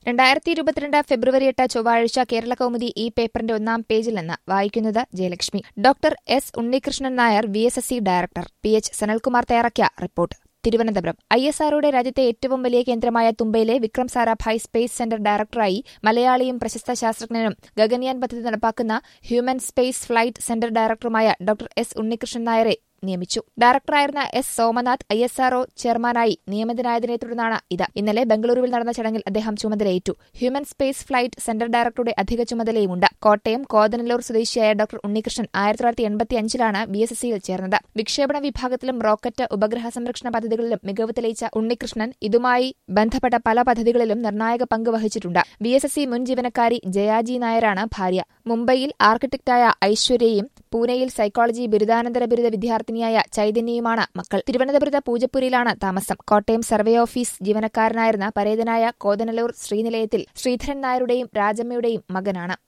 രണ്ടായിരത്തി ഇരുപത്തിരണ്ട് ഫെബ്രുവരി എട്ട് ചൊവ്വാഴ്ച കേരള കൗമുദി ഈ പേപ്പറിന്റെ ഒന്നാം പേജിൽ നിന്ന് വായിക്കുന്നത് Jayalakshmi doctor S Unnikrishnan Nair V S S C director P H Sanalkumar തയ്യാറാക്കിയ റിപ്പോർട്ട് തിരുവനന്തപുരം ഐ എസ് ആർഒയുടെ രാജ്യത്തെ ഏറ്റവും വലിയ കേന്ദ്രമായ തുമ്പയിലെ വിക്രം സാരാഭായ് സ്പേസ് സെന്റർ ഡയറക്ടറായി മലയാളിയും പ്രശസ്ത ശാസ്ത്രജ്ഞനും ഗഗൻയാൻ പദ്ധതി നടപ്പാക്കുന്ന ഹ്യൂമൻ സ്പേസ് ഫ്ലൈറ്റ് സെന്റർ ഡയറക്ടറുമായ ഡോക്ടർ എസ് ഉണ്ണികൃഷ്ണൻ നായരെ നിയമിച്ചു ഡയറക്ടറായിരുന്ന S Somanath I S RO ചെയർമാനായി നിയമിതനായതിനെ തുടർന്നാണ് ഇത് ഇന്നലെ ബംഗളൂരുവിൽ നടന്ന ചടങ്ങിൽ അദ്ദേഹം ചുമതലയേറ്റു ഹ്യൂമൻ സ്പേസ് ഫ്ലൈറ്റ് സെന്റർ ഡയറക്ടറുടെ അധിക ചുമതലയുമുണ്ട് കോട്ടയം കോതനല്ലൂർ സ്വദേശിയായ ഡോക്ടർ ഉണ്ണികൃഷ്ണൻ ആയിരത്തി തൊള്ളായിരത്തി എൺപത്തിയഞ്ചിലാണ് ബി എസ് എസ് സിയിൽ ചേർന്നത് വിക്ഷേപണ വിഭാഗത്തിലും റോക്കറ്റ് ഉപഗ്രഹ സംരക്ഷണ പദ്ധതികളിലും മികവ് തെളിയിച്ച ഉണ്ണികൃഷ്ണൻ ഇതുമായി ബന്ധപ്പെട്ട പല പദ്ധതികളിലും നിർണായക പങ്ക് വഹിച്ചിട്ടുണ്ട് ബി എസ് എസ് സി മുൻ ജീവനക്കാരി ജയാജി നായരാണ് ഭാര്യ മുംബൈയിൽ ആർക്കിടെക്ടായ ഐശ്വര്യയും പൂനെയിൽ സൈക്കോളജി ബിരുദാനന്തര ബിരുദ വിദ്യാർത്ഥിനിയായ ചൈതന്യയുമാണ് മക്കൾ തിരുവനന്തപുരത്ത് പൂജപ്പുരയിലാണ് താമസം കോട്ടയം സർവേ ഓഫീസ് ജീവനക്കാരനായിരുന്ന പരേതനായ കോതനല്ലൂർ ശ്രീനിലയത്തിൽ ശ്രീധരൻ നായരുടെയും രാജമ്മയുടെയും മകനാണ്